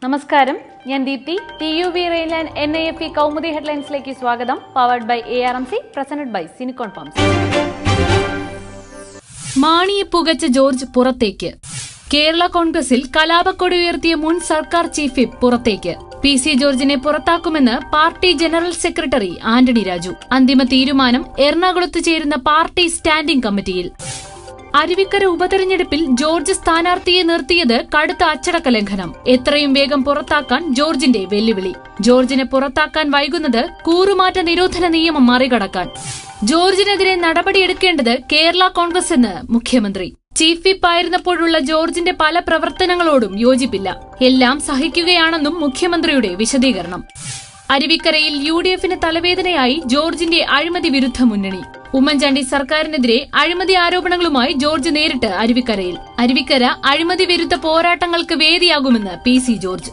നമസ്കാരം ഞാൻ Deepthi T U V Rheinland N I F E Kaumudi ഹെഡ്ലൈൻസിലേക്ക് സ്വാഗതം powered by A R M C presented by silicon pumps മാണിയെ പുകച്ച ജോർജ് പുറത്തേക്ക് കേരള കോൺഗ്രസിൽ കലാപക്കൊടി ഉയർത്തിയ മുൻ സർക്കാർ ചീഫ് വിപ്പ് പുറത്തേക്ക് പി സി ജോർജിനെ പുറത്താക്കുമെന്ന് party general secretary Antony Raju അന്തിമ തീരുമാനം എറണാകുളത്ത് ചേരുന്ന പാർട്ടി സ്റ്റാൻഡിംഗ് കമ്മിറ്റിയിൽ അരുവിക്കര ഉപതെരഞ്ഞെടുപ്പിൽ ജോർജ് സ്ഥാനാർത്ഥിയെ നിർത്തിയത് കടുത്ത അച്ചടക്ക ലംഘനം എത്രയും വേഗം പുറത്താക്കാൻ ജോർജിന്റെ വെല്ലുവിളി ജോർജിനെ പുറത്താക്കാൻ വൈകുന്നത് കൂറുമാറ്റ നിരോധന നിയമം മറികടക്കാൻ ജോർജിനെതിരെ നടപടിയെടുക്കേണ്ടത് കേരള കോൺഗ്രസ് എന്ന് മുഖ്യമന്ത്രി ചീഫ് വിപ്പ് ആയിരുന്നപ്പോഴുള്ള ജോർജിന്റെ പല പ്രവർത്തനങ്ങളോടും യോജിപ്പില്ല എല്ലാം സഹിക്കുകയാണെന്നും മുഖ്യമന്ത്രിയുടെ വിശദീകരണം അരുവിക്കരയിൽ യു ഡി എഫിന് തലവേദനയായി ജോർജിന്റെ അഴിമതി വിരുദ്ധ മുന്നണി ഉമ്മൻചാണ്ടി സർക്കാരിനെതിരെ അഴിമതി ആരോപണങ്ങളുമായി ജോർജ് നേരിട്ട് അരുവിക്കരയിൽ അരുവിക്കര അഴിമതി വിരുദ്ധ പോരാട്ടങ്ങൾക്ക് വേദിയാകുമെന്ന് പി സി ജോർജ്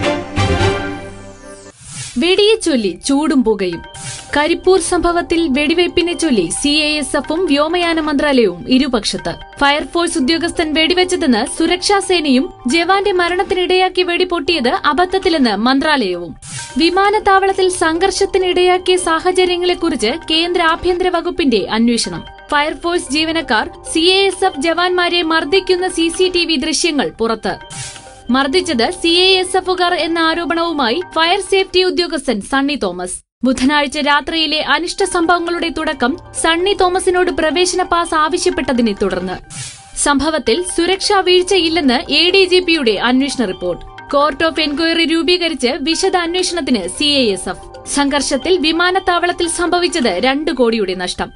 വെടിയെ ചൊല്ലി ചൂടും പുകയും കരിപ്പൂർ സംഭവത്തിൽ വെടിവയ്പ്പിനെ ചൊല്ലി സി എ എസ് എഫും വ്യോമയാന മന്ത്രാലയവും ഇരുപക്ഷത്ത് ഫയർഫോഴ്സ് ഉദ്യോഗസ്ഥൻ വെടിവെച്ചതെന്ന് സുരക്ഷാ സേനയും ജവാന്റെ മരണത്തിനിടയാക്കി വെടിപൊട്ടിയത് അബദ്ധത്തിലെന്ന് മന്ത്രാലയവും വിമാനത്താവളത്തിൽ സംഘർഷത്തിനിടയാക്കിയ സാഹചര്യങ്ങളെക്കുറിച്ച് കേന്ദ്ര ആഭ്യന്തര വകുപ്പിന്റെ അന്വേഷണം ഫയർഫോഴ്സ് ജീവനക്കാർ സി എ എസ് എഫ് ജവാന്മാരെ മർദ്ദിക്കുന്ന സി സി ടി വി ദൃശ്യങ്ങൾ പുറത്ത് മർദ്ദിച്ചത് സി എ എസ് എഫുകാർ എന്ന ആരോപണവുമായി ഫയർ സേഫ്റ്റി ഉദ്യോഗസ്ഥൻ സണ്ണി തോമസ് ബുധനാഴ്ച രാത്രിയിലെ അനിഷ്ട സംഭവങ്ങളുടെ തുടക്കം സണ്ണി തോമസിനോട് പ്രവേശന പാസ് ആവശ്യപ്പെട്ടതിനെ തുടർന്ന് സംഭവത്തിൽ സുരക്ഷാ വീഴ്ചയില്ലെന്ന് എ ഡി ജി പിയുടെ അന്വേഷണ റിപ്പോർട്ട് കോർട്ട് ഓഫ് എൻക്വയറി രൂപീകരിച്ച് വിശദ അന്വേഷണത്തിന് സി എ എസ് എഫ് സംഘർഷത്തിൽ വിമാനത്താവളത്തിൽ സംഭവിച്ചത് രണ്ട് കോടിയുടെ നഷ്ടം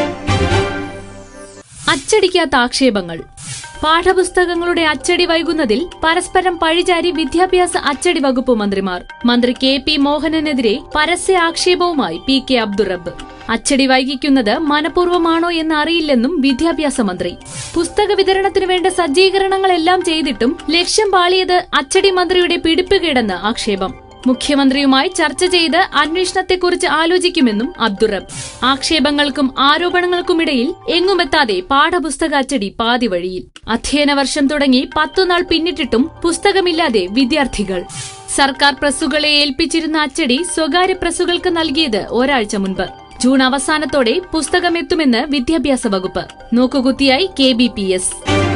അച്ചടിക്കാത്ത ആക്ഷേപങ്ങൾ പാഠപുസ്തകങ്ങളുടെ അച്ചടി വൈകുന്നതിൽ പരസ്പരം പഴിചാരി വിദ്യാഭ്യാസ അച്ചടി വകുപ്പ് മന്ത്രിമാർ മന്ത്രി കെ പി മോഹനനെതിരെ പരസ്യ ആക്ഷേപവുമായി പി കെ അബ്ദുറബ് അച്ചടി വൈകിക്കുന്നത് മനഃപൂർവ്വമാണോ എന്ന് അറിയില്ലെന്നും വിദ്യാഭ്യാസ മന്ത്രി പുസ്തക വിതരണത്തിനു വേണ്ട സജ്ജീകരണങ്ങളെല്ലാം ചെയ്തിട്ടും ലക്ഷ്യം പാളിയത് അച്ചടി മന്ത്രിയുടെ പിടിപ്പുകേടെന്ന് ആക്ഷേപം മുഖ്യമന്ത്രിയുമായി ചർച്ച ചെയ്ത് അന്വേഷണത്തെക്കുറിച്ച് ആലോചിക്കുമെന്നും അബ്ദുറബ് ആക്ഷേപങ്ങൾക്കും ആരോപണങ്ങൾക്കുമിടയിൽ എങ്ങുമെത്താതെ പാഠപുസ്തക അച്ചടി പാതി വഴിയിൽ അധ്യയന വർഷം തുടങ്ങി പത്തുനാൾ പിന്നിട്ടിട്ടും പുസ്തകമില്ലാതെ വിദ്യാർത്ഥികൾ സർക്കാർ പ്രസ്സുകളെ ഏൽപ്പിച്ചിരുന്ന അച്ചടി സ്വകാര്യ പ്രസ്സുകൾക്ക് നൽകിയത് ഒരാഴ്ച മുൻപ് ജൂൺ അവസാനത്തോടെ പുസ്തകമെത്തുമെന്ന് വിദ്യാഭ്യാസ വകുപ്പ് നോക്കുകുത്തിയായി കെ ബി പി എസ്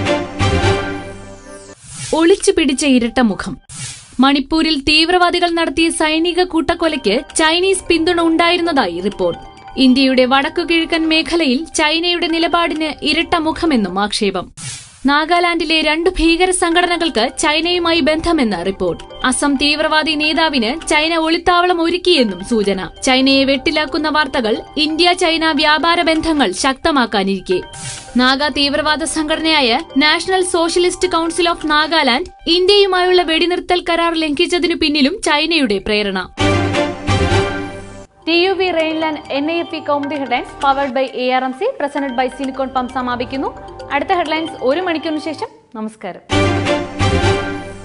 ഒളിച്ചു പിടിച്ച ഇരട്ടമുഖം മണിപ്പൂരിൽ തീവ്രവാദികൾ നടത്തിയ സൈനിക കൂട്ടക്കൊലയ്ക്ക് ചൈനീസ് പിന്തുണ ഉണ്ടായിരുന്നതായി റിപ്പോർട്ട് ഇന്ത്യയുടെ വടക്കുകിഴക്കൻ മേഖലയിൽ ചൈനയുടെ നിലപാടിന് ഇരട്ട മുഖമെന്നും ആക്ഷേപം നാഗാലാൻഡിലെ രണ്ട് ഭീകര സംഘടനകൾക്ക് ചൈനയുമായി ബന്ധമെന്ന് റിപ്പോർട്ട് അസം തീവ്രവാദി നേതാവിന് ചൈന ഒളിത്താവളം ഒരുക്കിയെന്നും സൂചന ചൈനയെ വെട്ടിലാക്കുന്ന വാർത്തകൾ ഇന്ത്യ ചൈന വ്യാപാര ബന്ധങ്ങൾ ശക്തമാക്കാനിരിക്കെ നാഗ തീവ്രവാദ സംഘടനയായ National Socialist Council of Nagaland ഇന്ത്യയുമായുള്ള വെടിനിർത്തൽ കരാർ ലംഘിച്ചതിനു പിന്നിലും ചൈനയുടെ പ്രേരണ T U V Rheinland N I F E Kaumudi headlines powered by A R M C presented by silicon pump സമാപിക്കുന്നു അടുത്ത ഹെഡ്ലൈൻസ് ഒരു മണിക്കൂറിന് ശേഷം നമസ്കാരം